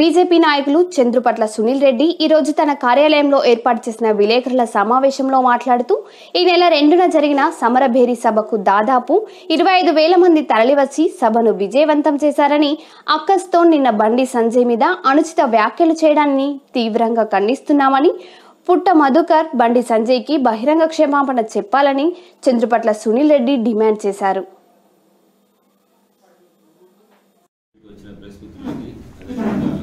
BJP నాయకులు చంద్రుపట్ల సునీల్ రెడ్డి ఈ రోజు తన కార్యాలయంలో ఏర్పాటు చేసిన విలేకరుల సమావేశంలో మాట్లాడుతూ ఈ నెల రెండున జరిగిన సమరభేరి సభకు దాదాపు ఇరవై ఐదు వేల మంది తరలివచ్చి సభను విజయవంతం చేశారని అక్కస్తో నిన్న బండి సంజయ్ మీద అనుచిత వ్యాఖ్యలు చేయడాన్ని తీవ్రంగా ఖండిస్తున్నామని పుట్ట మధుకర్ బండి సంజయ్కి బహిరంగ క్షమాపణ చెప్పాలని చంద్రుపట్ల సునీల్ రెడ్డి డిమాండ్ చేశారు వచ్చిన ప్రెస్ మిత్రులకి అదేవిధంగా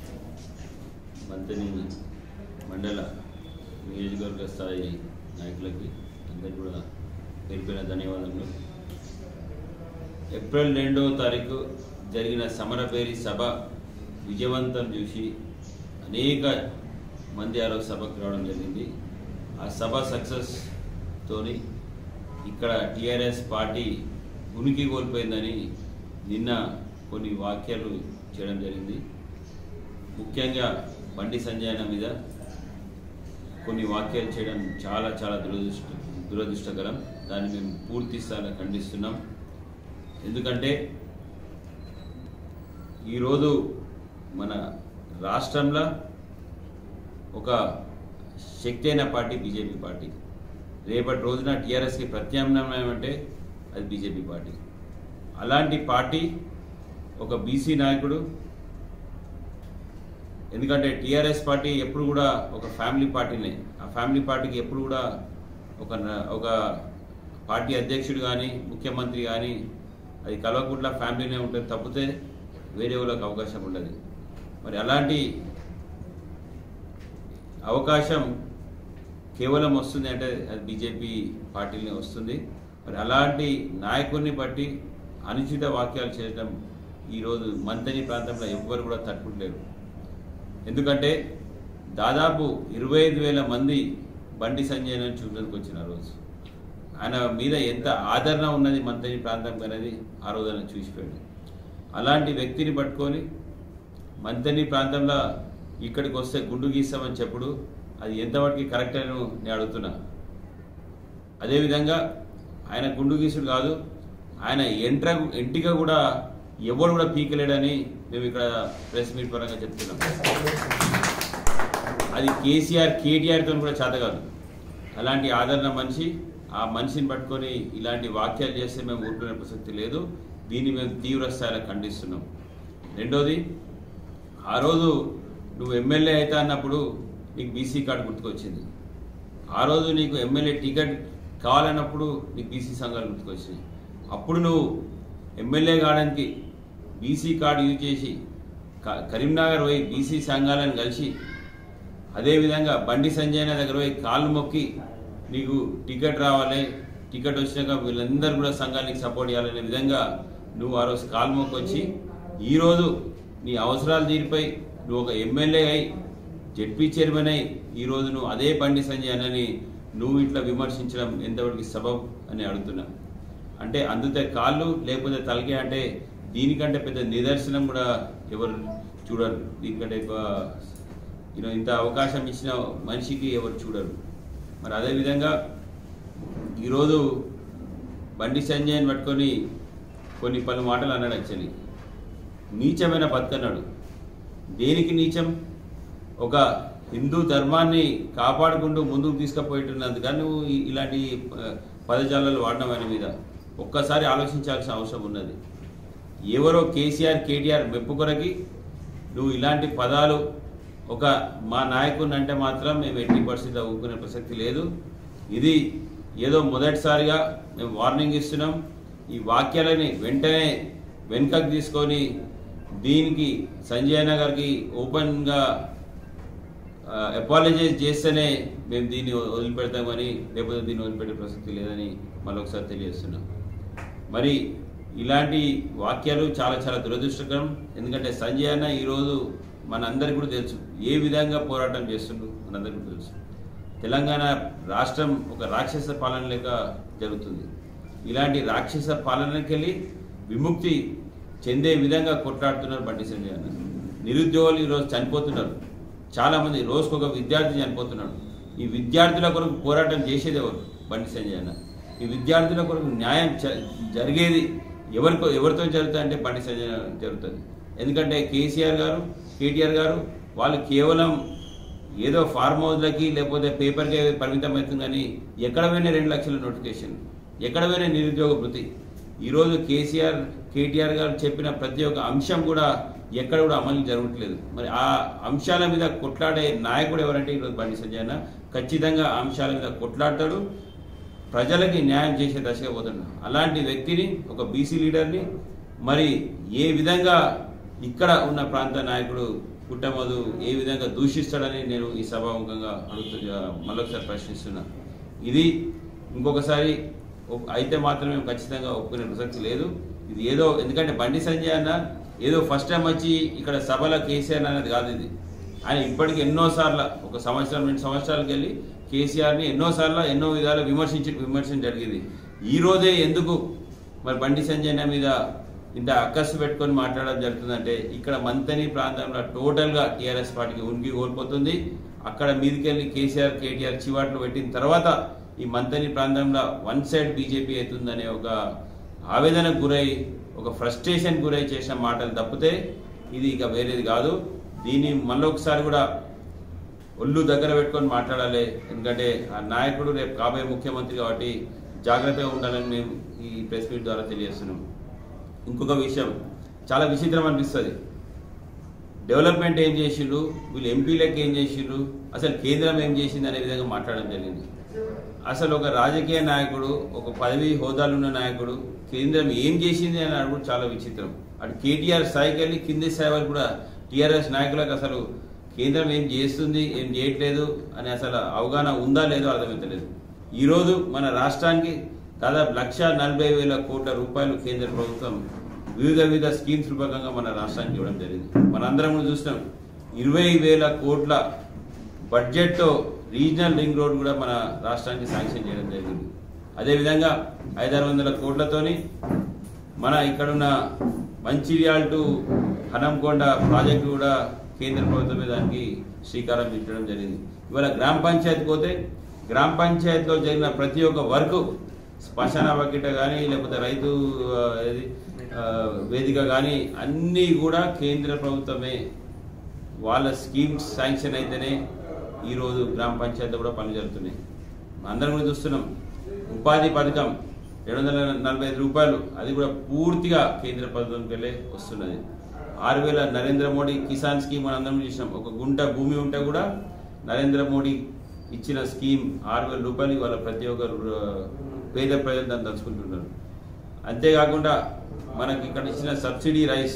మంతని మండల నియోజకవర్గ స్థాయి నాయకులకి అందరికీ కూడా పేరుపైన ధన్యవాదములు ఏప్రిల్ రెండవ తారీఖు జరిగిన సమరపేరి సభ విజయవంతం చూసి అనేక మంది ఆ రోజు సభకు రావడం జరిగింది ఆ సభ సక్సెస్ తోని ఇక్కడ టీఆర్ఎస్ పార్టీ ఉనికి కోల్పోయిందని నిన్న కొన్ని వ్యాఖ్యలు చేయడం జరిగింది ముఖ్యంగా బండి సంజయన మీద కొన్ని వ్యాఖ్యలు చేయడం చాలా చాలా దురదృష్ట దురదృష్టకరం దాన్ని మేము పూర్తి స్థాయిలో ఖండిస్తున్నాం ఎందుకంటే ఈరోజు మన రాష్ట్రంలో ఒక శక్తి అయిన పార్టీ బీజేపీ పార్టీ రేపటి రోజున టీఆర్ఎస్కి ప్రత్యామ్నాయం అంటే అది బీజేపీ పార్టీ అలాంటి పార్టీ ఒక బీసీ నాయకుడు ఎందుకంటే టీఆర్ఎస్ పార్టీ ఎప్పుడు కూడా ఒక ఫ్యామిలీ పార్టీనే ఆ ఫ్యామిలీ పార్టీకి ఎప్పుడు కూడా ఒక న- ఒక పార్టీ అధ్యక్షుడు కానీ ముఖ్యమంత్రి కానీ అది కల్వకుంట్ల ఫ్యామిలీనే ఉంటుంది తప్పితే వేరే వాళ్ళకి అవకాశం ఉండదు మరి అలాంటి అవకాశం కేవలం వస్తుంది అంటే అది బీజేపీ పార్టీలోనే వస్తుంది మరి అలాంటి నాయకుడిని బట్టి అనుచిత వాక్యాలు చేయడం ఈరోజు మంతని ప్రాంతంలో ఎవ్వరు కూడా తట్టుకుంటలేరు ఎందుకంటే దాదాపు ఇరవై ఐదు వేల మంది బండి సంజయ్ అని చూడడానికి వచ్చిన ఆ రోజు ఆయన మీద ఎంత ఆదరణ ఉన్నది మంతని ప్రాంతం అనేది ఆ రోజు ఆయన చూసిపోయాడు అలాంటి వ్యక్తిని పట్టుకొని మంతని ప్రాంతంలో ఇక్కడికి వస్తే గుండు గీస్తామని చెప్పుడు అది ఎంతవరకు కరెక్ట్ అని నేను అడుగుతున్నా అదేవిధంగా ఆయన గుండు గీసుడు కాదు ఆయన ఎంట్ర ఎంటిక కూడా ఎవరు కూడా పీకలేడని మేము ఇక్కడ ప్రెస్ మీట్ పరంగా చెప్తున్నాం అది కేసీఆర్ కేటీఆర్తో కూడా చేత కాదు అలాంటి ఆదరణ మనిషి ఆ మనిషిని పట్టుకొని ఇలాంటి వాక్యాలు చేస్తే మేము ఊరుకునే ప్రసక్తి లేదు దీన్ని మేము తీవ్ర స్థాయిలో ఖండిస్తున్నాం రెండోది ఆ రోజు నువ్వు ఎమ్మెల్యే అవుతా అన్నప్పుడు నీకు బీసీ కార్డు గుర్తుకొచ్చింది ఆ రోజు నీకు ఎమ్మెల్యే టికెట్ కావాలన్నప్పుడు నీకు బీసీ సంఘాలు గుర్తుకొచ్చినాయి అప్పుడు నువ్వు ఎమ్మెల్యే కావడానికి బీసీ కార్డు యూజ్ చేసి క- కరీంనగర్ పోయి బీసీ సంఘాలను కలిసి అదేవిధంగా బండి సంజయ్ దగ్గర పోయి కాళ్ళు మొక్కి నీకు టికెట్ రావాలి టికెట్ వచ్చినాక వీళ్ళందరూ కూడా సంఘానికి సపోర్ట్ చేయాలనే విధంగా నువ్వు ఆ రోజు కాళ్ళు మొక్కి వచ్చి ఈరోజు నీ అవసరాలు తీరిపోయి నువ్వు ఒక ఎమ్మెల్యే అయి జడ్పీ చైర్మన్ అయి ఈరోజు నువ్వు అదే బండి సంజయ్ అని నువ్వు ఇట్లా విమర్శించడం ఎంతవరకు సబబ్ అని అడుగుతున్నా అంటే అందుతే కాళ్ళు లేకపోతే తలకే అంటే దీనికంటే పెద్ద నిదర్శనం కూడా ఎవరు చూడరు దీనికంటే ఎక్కువ you know, ఇంత అవకాశం ఇచ్చిన మనిషికి ఎవరు చూడరు మరి అదేవిధంగా ఈరోజు బండి సంజయ్ని పట్టుకొని కొన్ని పలు మాటలు అన్నాడు యాక్చువల్లీ నీచమైన బతుకన్నాడు దేనికి నీచం ఒక హిందూ ధర్మాన్ని కాపాడుకుంటూ ముందుకు తీసుకుపోయేటున్నందుకు నువ్వు ఈ- ఇలాంటి ఆ, పదజాలాలు వాడడం ఆయన మీద ఒక్కసారి ఆలోచించాల్సిన అవసరం ఉన్నది ఎవరో కేసీఆర్ కేటీఆర్ మెప్పు కొరకి నువ్వు ఇలాంటి పదాలు ఒక మా నాయకుడిని అంటే మాత్రం మేము ఎట్టి పరిస్థితిలో ఊరుకునే ప్రసక్తి లేదు ఇది ఏదో మొదటిసారిగా మేము వార్నింగ్ ఇస్తున్నాం ఈ వాక్యాలని వెంటనే వెనుకకు తీసుకొని దీనికి సంజయ్ అన్న గారికి ఓపెన్గా అపాలజైజ్ చేస్తేనే మేము దీన్ని వదిలిపెడతామని లేకపోతే దీన్ని వదిలిపెట్టే ప్రసక్తి లేదని మరొకసారి తెలియజేస్తున్నాం మరి ఇలాంటి వాక్యాలు చాలా చాలా దురదృష్టకరం ఎందుకంటే సంజయ్ అన్న ఈరోజు మనందరికీ కూడా తెలుసు ఏ విధంగా పోరాటం చేస్తుండ్రు మనందరికీ కూడా తెలుసు తెలంగాణ రాష్ట్రం ఒక రాక్షస పాలన లేక జరుగుతుంది ఇలాంటి రాక్షస పాలనకి వెళ్ళి విముక్తి చెందే విధంగా కొట్లాడుతున్నారు బండి సంజయ్ అన్న నిరుద్యోగులు ఈరోజు చనిపోతున్నారు చాలామంది రోజుకు ఒక విద్యార్థి చనిపోతున్నాడు ఈ విద్యార్థుల కొరకు పోరాటం చేసేది ఎవరు బండి సంజయ్ అన్న ఈ విద్యార్థుల కొరకు న్యాయం చ- జరిగేది ఎవరికో ఎవరితో జరుగుతుంది అంటే బండి సంజయ్ జరుగుతుంది ఎందుకంటే కేసీఆర్ గారు కేటీఆర్ గారు వాళ్ళు కేవలం ఏదో ఫార్మ్ హౌస్లకి లేకపోతే పేపర్కి పరిమితం అవుతుంది కానీ ఎక్కడ పోయినా రెండు లక్షల నోటిఫికేషన్ ఎక్కడ పోయినా నిరుద్యోగ భృతి ఈరోజు కేసీఆర్ కేటీఆర్ గారు చెప్పిన ప్రతి ఒక్క అంశం కూడా ఎక్కడ కూడా అమలు జరగట్లేదు మరి ఆ అంశాల మీద కొట్లాడే నాయకుడు ఎవరంటే ఈరోజు బండి సంజయ్ అన్న ఖచ్చితంగా ఆ అంశాల మీద కొట్లాడతాడు ప్రజలకి న్యాయం చేసే దశగా పోతున్నాడు అలాంటి వ్యక్తిని ఒక బీసీ లీడర్ని మరి ఏ విధంగా ఇక్కడ ఉన్న ప్రాంత నాయకుడు పుట్టమధు ఏ విధంగా దూషిస్తాడని నేను ఈ సభాముఖంగా అడుగుతూ మళ్ళొకసారి ప్రశ్నిస్తున్నా ఇది ఇంకొకసారి ఒప్- అయితే మాత్రం మేము ఖచ్చితంగా ఒప్పుకునే ప్రసక్తి లేదు ఇది ఏదో ఎందుకంటే బండి సంజయ్ అన్న ఏదో ఫస్ట్ టైం వచ్చి ఇక్కడ సభలో కేసీఆర్ అనేది కాదు ఇది ఆయన ఇప్పటికి ఎన్నోసార్లు ఒక సంవత్సరం రెండు సంవత్సరాలకు వెళ్ళి కేసీఆర్ని ఎన్నోసార్లు ఎన్నో విధాలు విమర్శించి విమర్శించడం జరిగింది ఈ రోజే ఎందుకు మరి బండి సంజయ్ అన్న మీద ఇంత అక్కస్సు పెట్టుకొని మాట్లాడడం జరుగుతుందంటే ఇక్కడ మంతని ప్రాంతంలో టోటల్గా టీఆర్ఎస్ పార్టీకి ఉనికి కోల్పోతుంది అక్కడ మీదికెళ్ళి కేసీఆర్ కేటీఆర్ చివాట్లు పెట్టిన తర్వాత ఈ మంతని ప్రాంతంలో వన్ సైడ్ బీజేపీ అవుతుందనే ఒక ఆవేదనకు గురై ఒక ఫ్రస్ట్రేషన్ గురై చేసిన మాటలు తప్పితే ఇది ఇక వేరేది కాదు దీన్ని మళ్ళొకసారి కూడా ఒళ్ళు దగ్గర పెట్టుకొని మాట్లాడాలి ఎందుకంటే ఆ నాయకుడు రేపు కాబోయే ముఖ్యమంత్రి కాబట్టి జాగ్రత్తగా ఉండాలని మేము ఈ ప్రెస్ మీట్ ద్వారా తెలియజేస్తున్నాం ఇంకొక విషయం చాలా విచిత్రం అనిపిస్తుంది డెవలప్మెంట్ ఏం చేసిండ్రు వీళ్ళు ఎంపీలకు ఏం చేసిండ్రు అసలు కేంద్రం ఏం చేసింది అనే విధంగా మాట్లాడడం జరిగింది అసలు ఒక రాజకీయ నాయకుడు ఒక పదవి హోదాలు ఉన్న నాయకుడు కేంద్రం ఏం చేసింది అని అడుగు చాలా విచిత్రం అటు కేటీఆర్ స్థాయికి వెళ్ళి కింది స్థాయి వరకు కూడా టీఆర్ఎస్ నాయకులకు అసలు కేంద్రం ఏం చేస్తుంది ఏం చేయట్లేదు అని అసలు అవగాహన ఉందా లేదో అర్థమవుతలేదు ఈరోజు మన రాష్ట్రానికి దాదాపు లక్ష నలభై వేల కోట్ల రూపాయలు కేంద్ర ప్రభుత్వం వివిధ వివిధ స్కీమ్స్ రూపకంగా మన రాష్ట్రానికి ఇవ్వడం జరిగింది మనందరం కూడా చూసినాం ఇరవై వేల కోట్ల బడ్జెట్తో రీజనల్ రింగ్ రోడ్ కూడా మన రాష్ట్రానికి శాంక్షన్ చేయడం జరిగింది అదేవిధంగా ఐదారు వందల కోట్లతోని మన ఇక్కడున్న మంచిర్యాల టు హనంకొండ ప్రాజెక్టు కూడా కేంద్ర ప్రభుత్వమే దానికి శ్రీకారం చుట్టడం జరిగింది ఇవాళ గ్రామ పంచాయతీ పోతే గ్రామ పంచాయతీలో జరిగిన ప్రతి ఒక్క వర్క్ శ్మశాన బకెట్ కానీ లేకపోతే రైతు ఆ, ఏది ఆ, వేదిక కానీ అన్నీ కూడా కేంద్ర ప్రభుత్వమే వాళ్ళ స్కీమ్స్ శాంక్షన్ అయితేనే ఈరోజు గ్రామ పంచాయతీ కూడా పనులు జరుగుతున్నాయి అందరం కూడా చూస్తున్నాం ఉపాధి పథకం రెండు వందల నలభై ఐదు రూపాయలు అది కూడా పూర్తిగా కేంద్ర ప్రభుత్వంకి వెళ్ళే వస్తున్నది ఆరు వేల నరేంద్ర మోడీ కిసాన్ స్కీమ్ మనం అందరం చూసినాం ఒక గుంట భూమి ఉంటే కూడా నరేంద్ర మోడీ ఇచ్చిన స్కీమ్ ఆరు వేల రూపాయలు వాళ్ళ ప్రతి ఒక్కరు ఆ, పేద ప్రజలు దాన్ని తలుచుకుంటున్నారు అంతేకాకుండా మనకి ఇక్కడ ఇచ్చిన సబ్సిడీ రైస్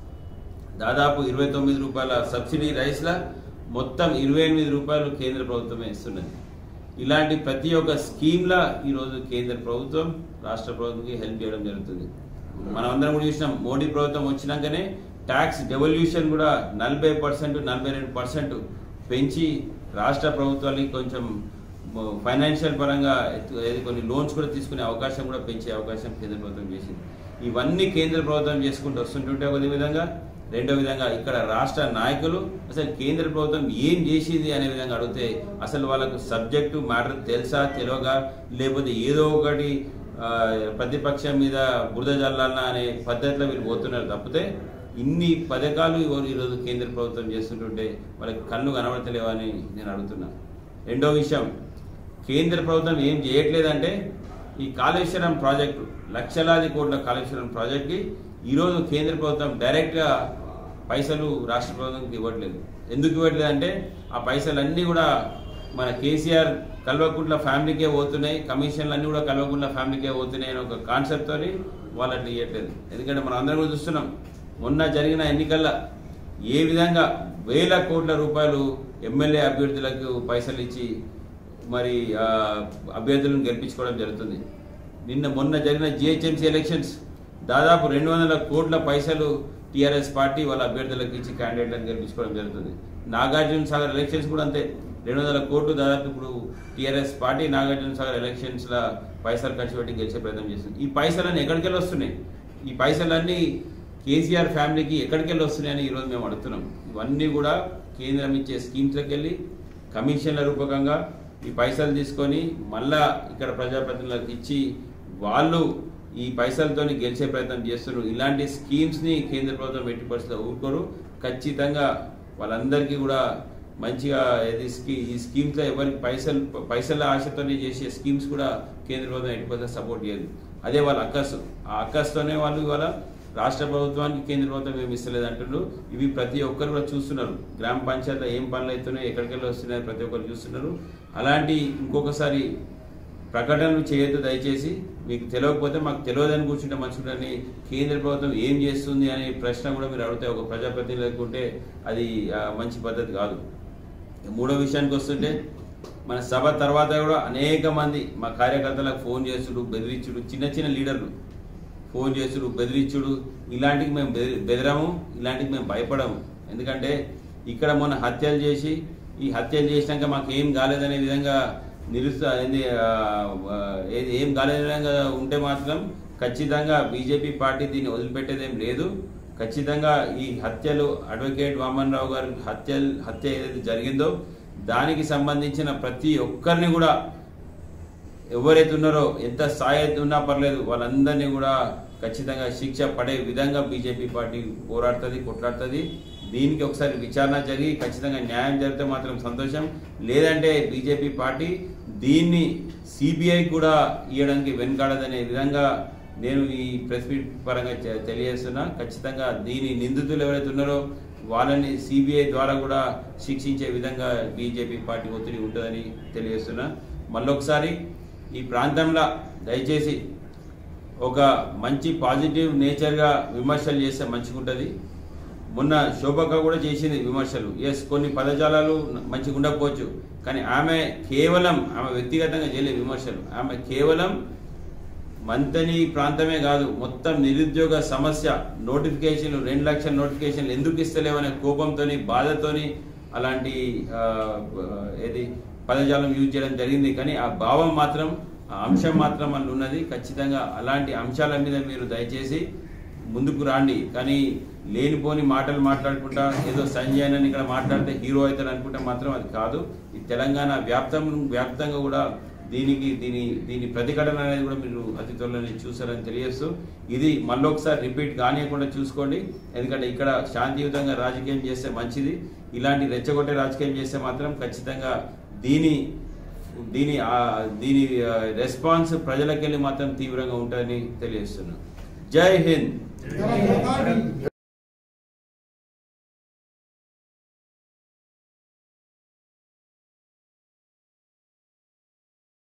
దాదాపు ఇరవై తొమ్మిది రూపాయల సబ్సిడీ రైస్ల మొత్తం ఇరవై ఎనిమిది రూపాయలు కేంద్ర ప్రభుత్వమే ఇస్తున్నది ఇలాంటి ప్రతి ఒక్క స్కీమ్లా ఈరోజు కేంద్ర ప్రభుత్వం రాష్ట్ర ప్రభుత్వంకి హెల్ప్ చేయడం జరుగుతుంది మనం అందరం కూడా చూసినాం మోడీ ప్రభుత్వం వచ్చినాకనే ట్యాక్స్ డెవల్యూషన్ కూడా నలభై పర్సెంట్ నలభై రెండు పర్సెంట్ పెంచి రాష్ట్ర ప్రభుత్వానికి కొంచెం ఫైనాన్షియల్ పరంగా ఎత్తు- ఏది కొన్ని లోన్స్ కూడా తీసుకునే అవకాశం కూడా పెంచే అవకాశం కేంద్ర ప్రభుత్వం చేసింది ఇవన్నీ కేంద్ర ప్రభుత్వం చేసుకుంటూ వస్తుంటుంటే ఒక విధంగా రెండో విధంగా ఇక్కడ రాష్ట్ర నాయకులు అసలు కేంద్ర ప్రభుత్వం ఏం చేసింది అనే విధంగా అడిగితే అసలు వాళ్ళకు సబ్జెక్టు మ్యాటర్ తెలుసా తెలియగా లేకపోతే ఏదో ఒకటి ఆ, ప్రతిపక్షం మీద బురద జల్లాలనా అనే పద్ధతిలో వీళ్ళు పోతున్నారు తప్పితే ఇన్ని పథకాలు ఇవాళ ఈరోజు కేంద్ర ప్రభుత్వం చేస్తుంటుంటే వాళ్ళకి కళ్ళు కనబడతలేవని నేను అడుగుతున్నా రెండో విషయం కేంద్ర ప్రభుత్వం ఏం చేయట్లేదంటే ఈ కాళేశ్వరం ప్రాజెక్టు లక్షలాది కోట్ల కాళేశ్వరం ప్రాజెక్ట్కి ఈరోజు కేంద్ర ప్రభుత్వం డైరెక్ట్గా పైసలు రాష్ట్ర ప్రభుత్వంకి ఇవ్వట్లేదు ఎందుకు ఇవ్వట్లేదు అంటే ఆ పైసలన్నీ కూడా మన కేసీఆర్ కల్వకుంట్ల ఫ్యామిలీకే పోతున్నాయి కమిషన్లు అన్నీ కూడా కల్వకుంట్ల ఫ్యామిలీకే పోతున్నాయి అనే ఒక కాన్సెప్ట్ తోని వాళ్ళు అట్లా ఇవ్వట్లేదు ఎందుకంటే మనం అందరం కూడా చూస్తున్నాం మొన్న జరిగిన ఎన్నికల్లో ఏ విధంగా వేల కోట్ల రూపాయలు ఎమ్మెల్యే అభ్యర్థులకు పైసలు ఇచ్చి మరి ఆ, అభ్యర్థులను గెలిపించుకోవడం జరుగుతుంది నిన్న మొన్న జరిగిన జిహెచ్ఎంసీ ఎలక్షన్స్ దాదాపు రెండు వందల కోట్ల పైసలు టీఆర్ఎస్ పార్టీ వాళ్ళ అభ్యర్థులకు ఇచ్చి క్యాండిడేట్లను గెలిపించుకోవడం జరుగుతుంది నాగార్జున సాగర్ ఎలక్షన్స్ కూడా అంతే రెండు వందల కోట్లు దాదాపు ఇప్పుడు టీఆర్ఎస్ పార్టీ నాగార్జున సాగర్ ఎలక్షన్స్లో పైసలు ఖర్చు పెట్టి గెలిచే ప్రయత్నం చేస్తుంది ఈ పైసలన్నీ ఎక్కడికి వెళ్ళి వస్తున్నాయి ఈ పైసలన్నీ కేసీఆర్ ఫ్యామిలీకి ఎక్కడికి వెళ్ళి వస్తున్నాయని ఈరోజు మేము అడుగుతున్నాం ఇవన్నీ కూడా కేంద్రం ఇచ్చే స్కీమ్స్లోకి వెళ్ళి కమిషన్ల రూపకంగా ఈ పైసలు తీసుకొని మళ్ళా ఇక్కడ ప్రజాప్రతినిధులకు ఇచ్చి వాళ్ళు ఈ పైసలతోని గెలిచే ప్రయత్నం చేస్తున్నారు ఇలాంటి స్కీమ్స్ని కేంద్ర ప్రభుత్వం ఎట్టి పరిస్థితుల్లో ఊరుకోరు ఖచ్చితంగా వాళ్ళందరికీ కూడా మంచిగా ఇది స్కీ ఈ స్కీమ్స్లో ఎవరికి పైసలు పైసల ఆశతోనే చేసే స్కీమ్స్ కూడా కేంద్ర ప్రభుత్వం ఎట్టి పద్ధతి సపోర్ట్ చేయదు అదే వాళ్ళ అక్కసు ఆ అక్కస్తోనే వాళ్ళు ఇవాళ రాష్ట్ర ప్రభుత్వానికి కేంద్ర ప్రభుత్వం ఏమి ఇస్తలేదు అంటున్నారు ఇవి ప్రతి ఒక్కరు కూడా చూస్తున్నారు గ్రామ పంచాయతీలో ఏం పనులు అవుతున్నాయి ఎక్కడికెళ్ళి వస్తున్నాయి ప్రతి ఒక్కరు చూస్తున్నారు అలాంటి ఇంకొకసారి ప్రకటనలు చేయొద్దు దయచేసి మీకు తెలియకపోతే మాకు తెలియదని కూర్చుంటే మంచిదని కేంద్ర ప్రభుత్వం ఏం చేస్తుంది అనే ప్రశ్న కూడా మీరు అడిగితే ఒక ప్రజాప్రతినిధి అనుకుంటే అది ఆ, మంచి పద్ధతి కాదు మూడో విషయానికి వస్తుంటే మన సభ తర్వాత కూడా అనేక మంది మా కార్యకర్తలకు ఫోన్ చేసుడు బెదిరించుడు చిన్న చిన్న లీడర్లు ఫోన్ చేసుడు బెదిరించుడు ఇలాంటివి మేము బెదిరి బెదిరాము ఇలాంటివి మేము భయపడము ఎందుకంటే ఇక్కడ మొన్న హత్యలు చేసి ఈ హత్యలు చేసినాక మాకు ఏం కాలేదనే విధంగా నిరుస్తా ఏంది, ఆ, ఆ, ఏది ఏం కాలేదనే విధంగా ఉంటే మాత్రం ఖచ్చితంగా బీజేపీ పార్టీ దీన్ని వదిలిపెట్టేదేం లేదు ఖచ్చితంగా ఈ హత్యలు అడ్వకేట్ వామన్ రావు గారి హత్యలు హత్య ఏదైతే జరిగిందో దానికి సంబంధించిన ప్రతి ఒక్కరిని కూడా ఎవరైతే ఉన్నారో ఎంత స్థాయి అయితే ఉన్నా పర్లేదు వాళ్ళందరినీ కూడా ఖచ్చితంగా శిక్ష పడే విధంగా బీజేపీ పార్టీ పోరాడుతుంది కొట్లాడుతుంది దీనికి ఒకసారి విచారణ జరిగి ఖచ్చితంగా న్యాయం జరిగితే మాత్రం సంతోషం లేదంటే బీజేపీ పార్టీ దీన్ని సిబిఐ కూడా ఇవ్వడానికి వెనుకాడదనే విధంగా నేను ఈ ప్రెస్ మీట్ పరంగా చె- తెలియజేస్తున్నా ఖచ్చితంగా దీని నిందితులు ఎవరైతే ఉన్నారో వాళ్ళని సిబిఐ ద్వారా కూడా శిక్షించే విధంగా బీజేపీ పార్టీ ఒత్తిడి ఉంటుందని తెలియజేస్తున్నా మళ్ళొకసారి ఈ ప్రాంతంలో దయచేసి ఒక మంచి పాజిటివ్ నేచర్గా విమర్శలు చేస్తే మంచిగా ఉంటుంది మొన్న శోభక్క కూడా చేసింది విమర్శలు ఎస్ కొన్ని పదజాలాలు మంచిగా ఉండకపోవచ్చు కానీ ఆమె కేవలం ఆమె వ్యక్తిగతంగా చేయలేదు విమర్శలు ఆమె కేవలం మంతని ప్రాంతమే కాదు మొత్తం నిరుద్యోగ సమస్య నోటిఫికేషన్లు రెండు లక్షల నోటిఫికేషన్లు ఎందుకు ఇస్తలేవనే కోపంతోని బాధతోని అలాంటి ఆ, ఏది పదజాలం యూజ్ చేయడం జరిగింది కానీ ఆ భావం మాత్రం ఆ అంశం మాత్రం అందులో ఉన్నది ఖచ్చితంగా అలాంటి అంశాల మీద మీరు దయచేసి ముందుకు రాండి కానీ లేనిపోని మాటలు మాట్లాడుకుంటా ఏదో సంజయ్ అని ఇక్కడ మాట్లాడితే హీరో అవుతాడు అనుకుంటే మాత్రం అది కాదు ఈ తెలంగాణ వ్యాప్తం వ్యాప్తంగా కూడా దీనికి దీని దీని ప్రతిఘటన అనేది కూడా మీరు అతి త్వరలోనే చూసారని తెలియజేస్తూ ఇది మళ్ళొకసారి రిపీట్ కానియకుండా చూసుకోండి ఎందుకంటే ఇక్కడ శాంతియుతంగా రాజకీయం చేస్తే మంచిది ఇలాంటి రెచ్చగొట్టే రాజకీయం చేస్తే మాత్రం ఖచ్చితంగా దీని దీని ఆ, దీని ఆ, రెస్పాన్స్ ప్రజలకెళ్ళి మాత్రం తీవ్రంగా ఉంటుందని తెలియజేస్తున్నాను జై హింద్